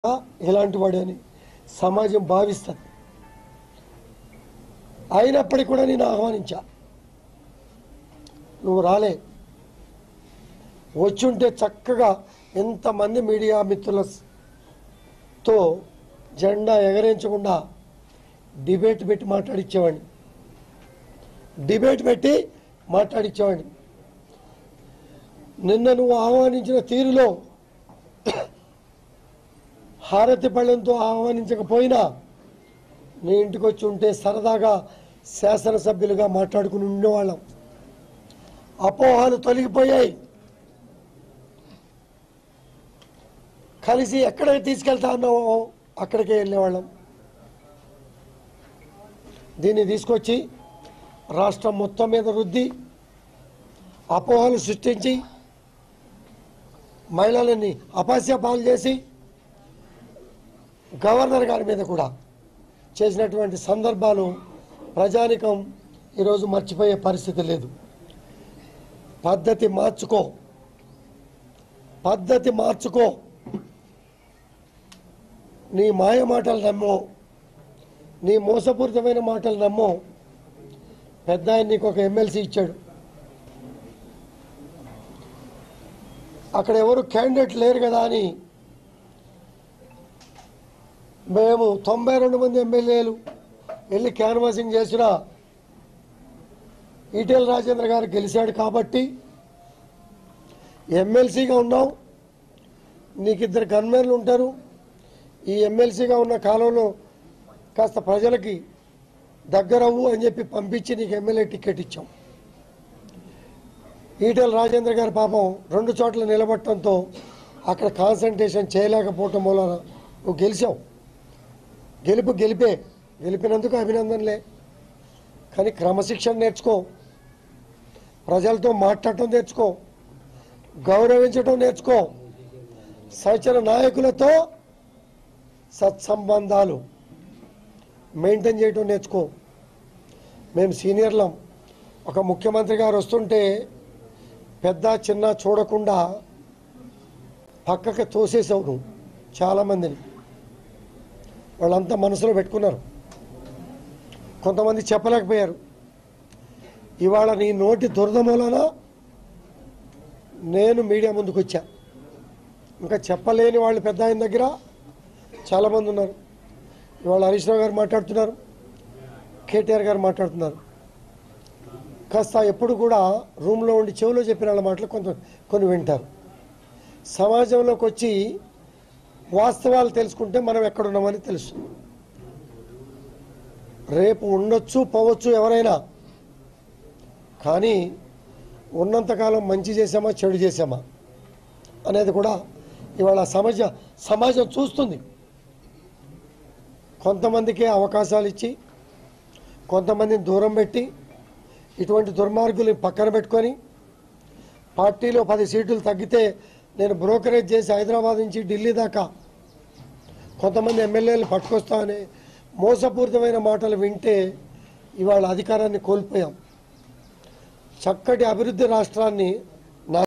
ఇలాంటి వాడని సమాజం భావిస్తుంది అయినప్పటికీ కూడా నేను ఆహ్వానించా నువ్వు రాలే వచ్చుంటే చక్కగా ఎంతమంది మీడియా మిత్రులతో జెండా ఎగరేయించకుండా డిబేట్ పెట్టి మాట్లాడిచ్చేవాడిని డిబేట్ పెట్టి మాట్లాడిచ్చేవాడిని నిన్న నువ్వు ఆహ్వానించిన తీరులో హారతి పళ్ళంతో ఆహ్వానించకపోయినా నీ ఇంటికి వచ్చి ఉంటే సరదాగా శాసనసభ్యులుగా మాట్లాడుకుని ఉండేవాళ్ళం అపోహాలు తొలగిపోయాయి కలిసి ఎక్కడికి తీసుకెళ్తా అన్నావో అక్కడికే వెళ్ళేవాళ్ళం దీన్ని తీసుకొచ్చి రాష్ట్రం మొత్తం మీద రుద్ది అపోహలు సృష్టించి మహిళలని అపహాస్య పాలు చేసి గవర్నర్ గారి మీద కూడా చేసినటువంటి సందర్భాలు ప్రజానికం ఈరోజు మర్చిపోయే పరిస్థితి లేదు పద్ధతి మార్చుకో పద్ధతి మార్చుకో నీ మాయ మాటలు నమ్మో నీ మోసపూరితమైన మాటలు నమ్మో పెద్ద ఆయన నీకు ఒక ఎమ్మెల్సీ ఇచ్చాడు అక్కడ ఎవరు క్యాండిడేట్ లేరు కదా అని మేము తొంభై రెండు మంది ఎమ్మెల్యేలు వెళ్ళి క్యాన్వాసింగ్ చేసిన ఈటెల రాజేంద్ర గారు గెలిచాడు కాబట్టి ఎమ్మెల్సీగా ఉన్నావు నీకు ఇద్దరు గన్మెన్లు ఉంటారు ఈ ఎమ్మెల్సీగా ఉన్న కాలంలో కాస్త ప్రజలకి దగ్గరవ్వు అని చెప్పి పంపించి నీకు ఎమ్మెల్యే టికెట్ ఇచ్చాం ఈటెల రాజేంద్ర గారి పాపం రెండు చోట్ల నిలబడటంతో అక్కడ కాన్సన్ట్రేషన్ చేయలేకపోవటం వలన నువ్వు గెలిచావు గెలుపు గెలిపే గెలిపినందుకు అభినందనలే కానీ క్రమశిక్షణ నేర్చుకో ప్రజలతో మాట్లాడటం నేర్చుకో గౌరవించడం నేర్చుకో సహచర నాయకులతో సత్సంబంధాలు మెయింటైన్ చేయడం నేర్చుకో మేము సీనియర్లం ఒక ముఖ్యమంత్రి గారు వస్తుంటే పెద్ద చిన్న చూడకుండా పక్కకి తోసేసావు నువ్వు చాలామందిని వాళ్ళంతా మనసులో పెట్టుకున్నారు కొంతమంది చెప్పలేకపోయారు ఇవాళ నీ నోటి దురద మూలన నేను మీడియా ముందుకు వచ్చా ఇంకా చెప్పలేని వాళ్ళు పెద్ద ఆయన దగ్గర చాలామంది ఉన్నారు ఇవాళ హరీష్ రావు గారు మాట్లాడుతున్నారు కేటీఆర్ గారు మాట్లాడుతున్నారు కాస్త ఎప్పుడు కూడా రూమ్లో ఉండి చెవిలో చెప్పిన వాళ్ళ మాటలు కొంత కొన్ని వింటారు సమాజంలోకి వచ్చి వాస్తవాలు తెలుసుకుంటే మనం ఎక్కడున్నామని తెలుసు రేపు ఉండొచ్చు పోవచ్చు ఎవరైనా కానీ ఉన్నంతకాలం మంచి చేసామా చెడు చేసామా అనేది కూడా ఇవాళ సమాజ సమాజం చూస్తుంది కొంతమందికే అవకాశాలు ఇచ్చి కొంతమందిని దూరం పెట్టి ఇటువంటి దుర్మార్గులు పక్కన పెట్టుకొని పార్టీలో పది సీట్లు తగ్గితే నేను బ్రోకరేజ్ చేసి హైదరాబాద్ నుంచి ఢిల్లీ దాకా కొంతమంది ఎమ్మెల్యేలు పట్టుకొస్తామని మోసపూరితమైన మాటలు వింటే ఇవాళ అధికారాన్ని కోల్పోయాం చక్కటి అభివృద్ధి రాష్ట్రాన్ని